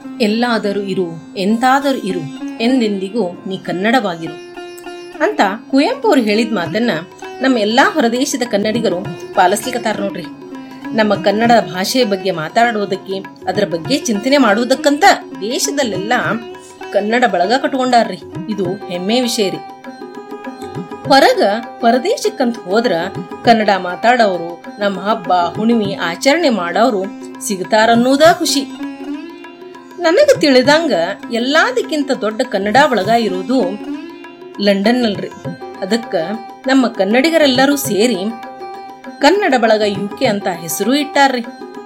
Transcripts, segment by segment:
ಎಲ್ಲಾದರೂ ಇರು ಎಂತಾದರೂ ಇರು ಎಂದೆಂದಿಗೂ ನೀ ಕನ್ನಡವಾಗಿರು ಅಂತ ಕುವೆಂಪು ಅವ್ರು ಹೇಳಿದ ಮಾತನ್ನ ನಮ್ಮ ಎಲ್ಲಾ ಹೊರದೇಶದ ಕನ್ನಡಿಗರು ಪಾಲಿಸ್ಲಿಕ್ಕತ್ತಾರ ನೋಡ್ರಿ ನಮ್ಮ ಕನ್ನಡ ಭಾಷೆಯ ಬಗ್ಗೆ ಮಾತಾಡುವುದಕ್ಕೆ ಅದರ ಬಗ್ಗೆ ಚಿಂತನೆ ಮಾಡುವುದಕ್ಕಂತ ದೇಶದಲ್ಲೆಲ್ಲ ಕನ್ನಡ ಬಳಗ ಕಟ್ಕೊಂಡಾರ್ರಿ ಇದು ಹೆಮ್ಮೆ ವಿಷಯ ರೀ ಹೊರಗ ಪರದೇಶಕ್ಕಂತ ಹೋದ್ರ ಕನ್ನಡ ಮಾತಾಡೋರು ನಮ್ಮ ಹಬ್ಬ ಹುಣ್ಣಿಮೆ ಆಚರಣೆ ಮಾಡೋರು ಸಿಗ್ತಾರನ್ನೋದ ಖುಷಿ ನನಗೆ ತಿಳಿದಂಗ ಎಲ್ಲದಕ್ಕಿಂತ ದೊಡ್ಡ ಕನ್ನಡ ಬಳಗ ಇರೋದು ಲಂಡನ್ನಲ್ರಿ ಅದಕ್ಕ ನಮ್ಮ ಕನ್ನಡಿಗರೆಲ್ಲರೂ ಸೇರಿ ಕನ್ನಡ ಬಳಗ ಯು ಕೆ ಅಂತ ಹೆಸರು ಇಟ್ಟಾರ್ರಿ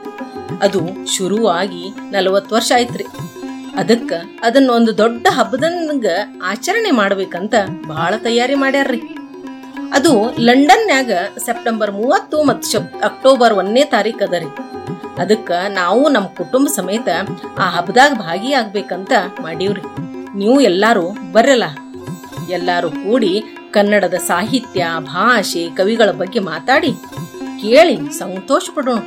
ಅದು ಶುರುವಾಗಿ ನಲವತ್ತು ವರ್ಷ ಆಯ್ತ್ರಿ ಅದಕ್ಕ ಅದನ್ನ ಒಂದು ದೊಡ್ಡ ಹಬ್ಬದಂಗ ಆಚರಣೆ ಮಾಡ್ಬೇಕಂತ ಬಹಳ ತಯಾರಿ ಮಾಡ್ಯಾರ್ರಿ ಅದು ಲಂಡನ್ನ್ಯಾಗ ಸೆಪ್ಟೆಂಬರ್ ಮೂವತ್ತು ಮತ್ತು ಶಪ್ ಅಕ್ಟೋಬರ್ ಒಂದನೇ ತಾರೀಕು ಅದ ರೀ ಅದಕ್ಕ ನಾವು ನಮ್ಮ ಕುಟುಂಬ ಸಮೇತ ಆ ಹಬ್ಬದಾಗ ಭಾಗಿಯಾಗ್ಬೇಕಂತ ಮಾಡೀವ್ರಿ ನೀವು ಎಲ್ಲಾರು ಬರಲ್ಲ ಎಲ್ಲಾರು ಕೂಡಿ ಕನ್ನಡದ ಸಾಹಿತ್ಯ ಭಾಷೆ ಕವಿಗಳ ಬಗ್ಗೆ ಮಾತಾಡಿ ಕೇಳಿ ಸಂತೋಷ ಪಡೋಣ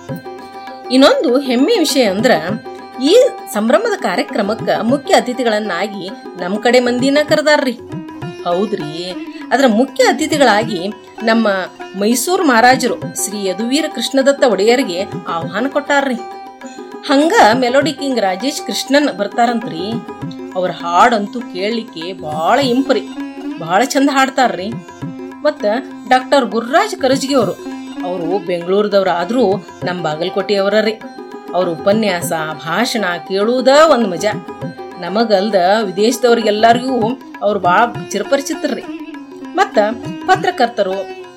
ಇನ್ನೊಂದು ಹೆಮ್ಮೆ ವಿಷಯ ಅಂದ್ರ ಈ ಸಂಭ್ರಮದ ಕಾರ್ಯಕ್ರಮಕ್ಕ ಮುಖ್ಯ ಅತಿಥಿಗಳನ್ನಾಗಿ ನಮ್ ಕಡೆ ಮಂದಿನ ಕರೆದಾರ್ರಿ ಹೌದ್ರಿ ಅದರ ಮುಖ್ಯ ಅತಿಥಿಗಳಾಗಿ ನಮ್ಮ ಮೈಸೂರು ಮಹಾರಾಜರು ಶ್ರೀ ಯದುವೀರ ಕೃಷ್ಣದತ್ತ ಒಡೆಯರಿಗೆ ಆಹ್ವಾನ ಕೊಟ್ಟಾರ್ರಿ ಹಂಗ ಮೆಲೋಡಿ ಕಿಂಗ್ ರಾಜೇಶ್ ಕೃಷ್ಣನ್ ಬರ್ತಾರಂತ್ರಿ ಅವ್ರ ಹಾಡಂತೂ ಕೇಳಲಿಕ್ಕೆ ಬಹಳ ಇಂಪ್ರಿ ಬಹಳ ಚಂದ ಹಾಡ್ತಾರ್ರಿ ಮತ್ತ ಡಾಕ್ಟರ್ ಗುರುರಾಜ್ ಕರಜ್ಗಿ ಅವರು ಅವರು ಬೆಂಗಳೂರದವ್ರು ಆದ್ರೂ ನಮ್ಮ ಬಾಗಲಕೋಟೆಯವರ ರೀ ಅವ್ರ ಉಪನ್ಯಾಸ ಭಾಷಣ ಕೇಳುವುದ ಒಂದು ಮಜಾ ನಮಗಲ್ದ ವಿದೇಶದವ್ರಿಗೆಲ್ಲರಿಗೂ ಅವ್ರು ಭಾಳ ಚಿರಪರಿಚಿತರ್ರಿ ಮತ್ತ ಪತ್ರಕರ್ತರು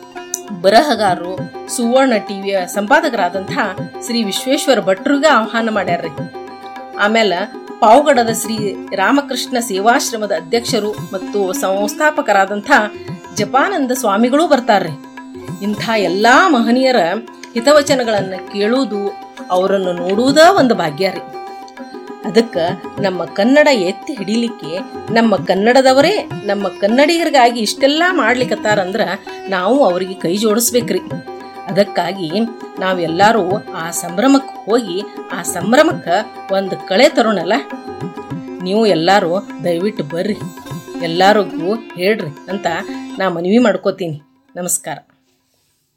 ಬರಹಗಾರರು ಸುವರ್ಣ ಟಿವಿಯ ಸಂಪಾದಕರಾದಂಥ ಶ್ರೀ ವಿಶ್ವೇಶ್ವರ ಭಟ್ರಿಗೆ ಆಹ್ವಾನ ಮಾಡ್ಯಾರ್ರಿ ಆಮೇಲೆ ಪಾವಗಡದ ಶ್ರೀ ರಾಮಕೃಷ್ಣ ಸೇವಾಶ್ರಮದ ಅಧ್ಯಕ್ಷರು ಮತ್ತು ಸಂಸ್ಥಾಪಕರಾದಂಥ ಜಪಾನಂದ ಸ್ವಾಮಿಗಳು ಬರ್ತಾರ್ರಿ ಇಂಥ ಎಲ್ಲಾ ಮಹನೀಯರ ಹಿತವಚನಗಳನ್ನು ಕೇಳುವುದು ಅವರನ್ನು ನೋಡುವುದ ಒಂದು ಭಾಗ್ಯ ರೀ ಅದಕ್ಕೆ ನಮ್ಮ ಕನ್ನಡ ಎತ್ತಿ ಹಿಡಿಲಿಕ್ಕೆ ನಮ್ಮ ಕನ್ನಡದವರೇ ನಮ್ಮ ಕನ್ನಡಿಗರಿಗಾಗಿ ಇಷ್ಟೆಲ್ಲ ಮಾಡ್ಲಿಕ್ಕತ್ತಾರಂದ್ರ ನಾವು ಅವರಿಗೆ ಕೈ ಜೋಡಿಸ್ಬೇಕ್ರಿ ಅದಕ್ಕಾಗಿ ನಾವೆಲ್ಲರೂ ಆ ಸಂಭ್ರಮಕ್ಕೆ ಹೋಗಿ ಆ ಸಂಭ್ರಮಕ್ಕೆ ಒಂದು ಕಳೆ ತರೋಣಲ್ಲ ನೀವು ಎಲ್ಲರೂ ದಯವಿಟ್ಟು ಬರ್ರಿ ಎಲ್ಲರಿಗೂ ಹೇಳ್ರಿ ಅಂತ ನಾ ಮನವಿ ಮಾಡ್ಕೋತೀನಿ ನಮಸ್ಕಾರ